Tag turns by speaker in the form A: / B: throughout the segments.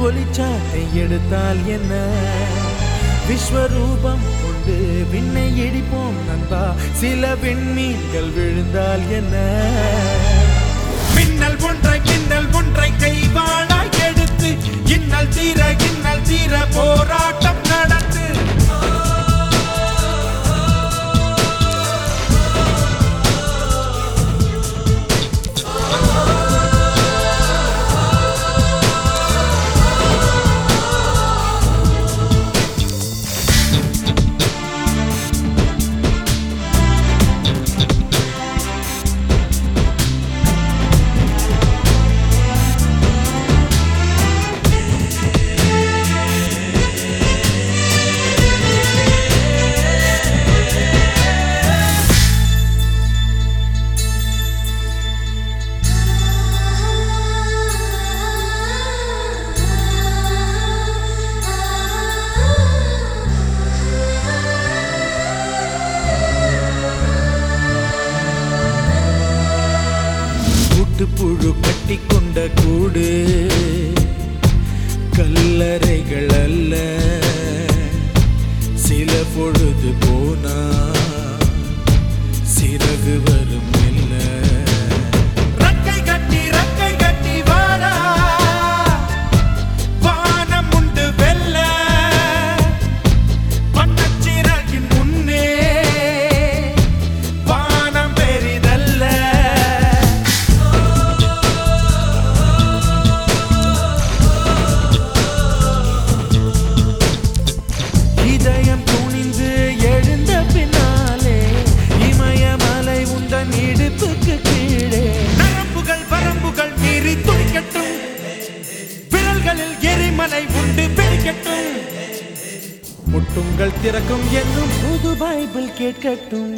A: ஒளிச்சாட்டை எடுத்தால் என்ன விஸ்வரூபம் கொண்டு விண்ணை இடிப்போம் நண்பா சில விண்மீன்கள் விழுந்தால் என்ன மின்னல் ஒன்றை மின்னல் ஒன்றை கைவாளாய் எடுத்து இன்னல் தீர இன்னல் தீர போராட்டம் நடத்து கூட்டுப்புழு கட்டி கொண்ட கூடு கல்லறைகள் அல்ல சில பொழுது போனா சிறகு வரும் இல்ல ரக்கை கட்டி ரக்கை கட்டி வாடா வானம் உண்டு வெல்ல வண்ணச்சிறகின் முன்னே வானம் பெரிதல்ல இதயம் துணிந்து எழுந்த பின்னாலே இமயமலை உந்தன் இடுப்புக்கு கீழே நரம்புகள் வரம்புகள் மீறி துடிக்கட்டும் விரல்களில் எரிமலை உண்டு பெருக்கட்டும் முட்டுங்கள் திறக்கும் என்னும் புது பைபிள் கேட்கட்டும்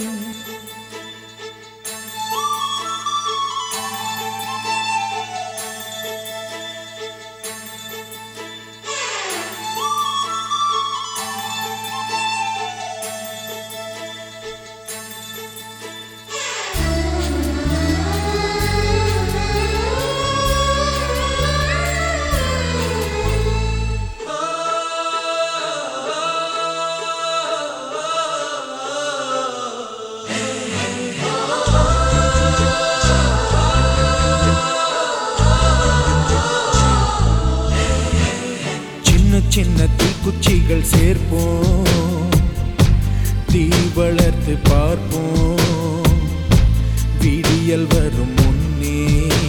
A: சின்ன சின்ன தீக்குச்சிகள் சேர்ப்போம் தீ வளர்த்து பார்ப்போம் விடியல் வரும் முன்னே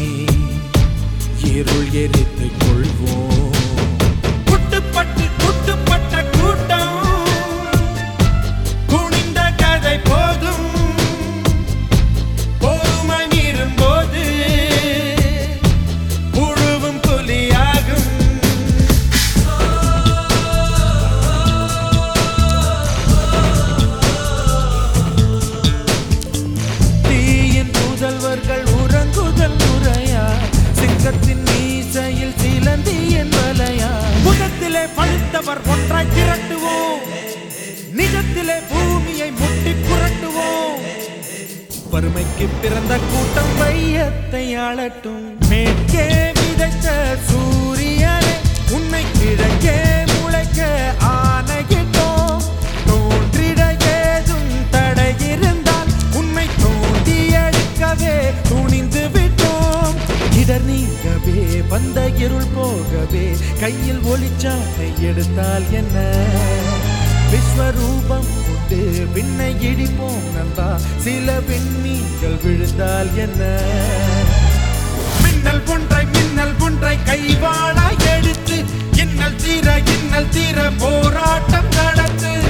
A: இருள் எரித்து கொள்வோம் குட்டுப்பட்டு குட்டுப்பட்ட கூட்டம் குனிந்த கதை போதும் பொறுமை மீறும் போது புழுவும் புலியாகும் தீயின் புதல்வர்கள் உறங்குதல் முறையா சிங்கத்தின் மீசையில் சிலந்தியின் வலையா புதத்திலே பழுத்தவர் ஒன்றாய் திரட்டுவோம் நிஜத்திலே பூமியை முட்டி புரட்டுவோம் வறுமைக்கு பிறந்த கூட்டம் வையத்தை ஆளட்டும் மேற்கே விதைத்த சூரியனே உன்னை கிழக்கே முளைக்க ஆணையிட்டோம் தோன்றிட ஏதும் தடை இருந்தால் உன்னை தோண்டி எடுக்கவே துணிந்து விட்டோம் இடர் நீங்கவே வந்த இருள் போகவே கையில் ஒளிச்சாட்டை எடுத்தால் என்ன விஸ்வரூபம் கொண்டு விண்ணை இடிப்போம் நண்பா சில விண்மீன்கள் விழுந்தால் என்ன மின்னல் ஒன்றை மின்னல் ஒன்றை கைவாளாய் எடுத்து இன்னல் தீர இன்னல் தீர போராட்டம் நடத்து